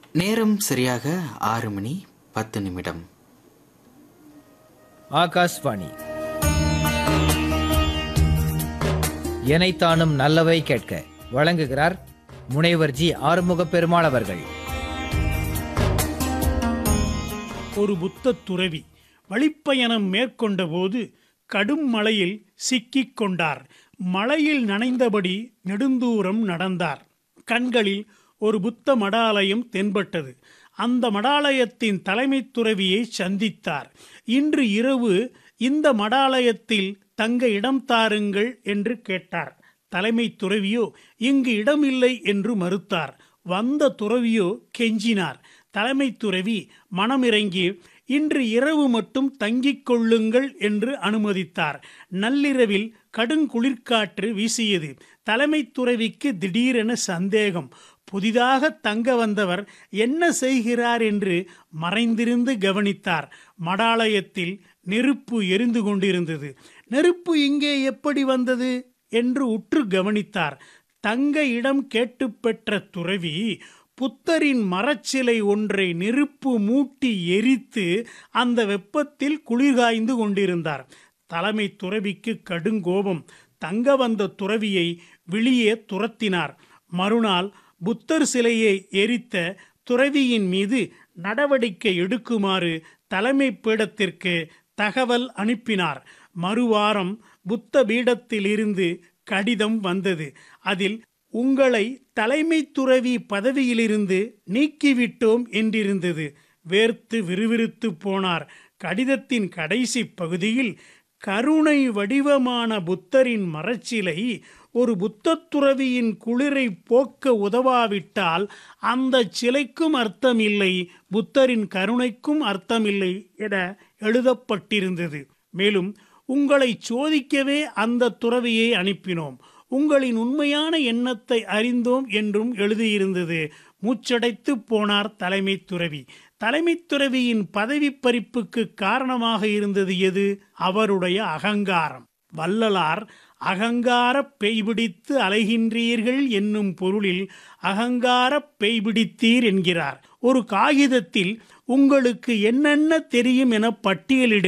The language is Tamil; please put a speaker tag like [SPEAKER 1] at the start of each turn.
[SPEAKER 1] நேரம் சரியாக ஆறு மணி பத்து நிமிடம்
[SPEAKER 2] ஆகாஷ்வாணி எனைத்தானும் நல்லவை கேட்க வழங்குகிறார் முனைவர் ஜி ஆறுமுக பெருமாள் அவர்கள்
[SPEAKER 3] ஒரு புத்த துறவி வழிப்பயணம் மேற்கொண்டபோது கடும் மழையில் சிக்கிக் கொண்டார் மழையில் நனைந்தபடி நெடுந்தூரம் நடந்தார் கண்களில் ஒரு புத்த மடாலயம் தென்பட்டது அந்த மடாலயத்தின் தலைமை துறவியை சந்தித்தார் இன்று இரவு இந்த மடாலயத்தில் தங்க இடம் தாருங்கள் என்று கேட்டார் தலைமை துறவியோ இங்கு இடமில்லை என்று மறுத்தார் வந்த துறவியோ கெஞ்சினார் தலைமை துறவி மனமிறங்கி இன்று இரவு மட்டும் தங்கிக் கொள்ளுங்கள் என்று அனுமதித்தார் நள்ளிரவில் கடுங்குளிர்காற்று வீசியது தலைமை துறவிக்கு திடீரென சந்தேகம் புதிதாக தங்க வந்தவர் என்ன செய்கிறார் என்று மறைந்திருந்து கவனித்தார் மடாலயத்தில் நெருப்பு எரிந்து கொண்டிருந்தது நெருப்பு இங்கே எப்படி வந்தது என்று உற்று கவனித்தார் தங்க இடம் கேட்டு பெற்ற துறவி புத்தரின் மரச்சிலை ஒன்றை நெருப்பு மூட்டி எரித்து அந்த வெப்பத்தில் குளிர்காய்ந்து கொண்டிருந்தார் தலைமை துறவிக்கு கடுங்கோபம் தங்க வந்த துறவியை வெளியே துரத்தினார் மறுநாள் புத்தர் சிலையை எரித்த துறவியின் மீது நடவடிக்கை எடுக்குமாறு தலைமை பீடத்திற்கு தகவல் அனுப்பினார் மறுவாரம் புத்த பீடத்திலிருந்து கடிதம் வந்தது அதில் உங்களை தலைமை துறவி பதவியிலிருந்து நீக்கிவிட்டோம் என்றிருந்தது வேர்த்து விறுவிறுத்து போனார் கடிதத்தின் கடைசி பகுதியில் கருணை வடிவமான புத்தரின் மரச்சிலை ஒரு புத்தத் துறவியின் குளிரை போக்க உதவாவிட்டால் அந்த சிலைக்கும் அர்த்தமில்லை புத்தரின் கருணைக்கும் அர்த்தமில்லை என எழுதப்பட்டிருந்தது மேலும் உங்களை சோதிக்கவே அந்த துறவியை அனுப்பினோம் உங்களின் உண்மையான எண்ணத்தை அறிந்தோம் என்றும் எழுதியிருந்தது மூச்சடைத்து போனார் தலைமை துறவி தலைமை துறவியின் பதவி பறிப்புக்கு காரணமாக இருந்தது எது அவருடைய அகங்காரம் வள்ளலார் அகங்கார பெய்பிடித்து அலைகின்றீர்கள் என்னும் பொருளில் அகங்கார பெய்பிடித்தீர் என்கிறார் ஒரு காகிதத்தில் உங்களுக்கு என்னென்ன தெரியும் என பட்டியலிடு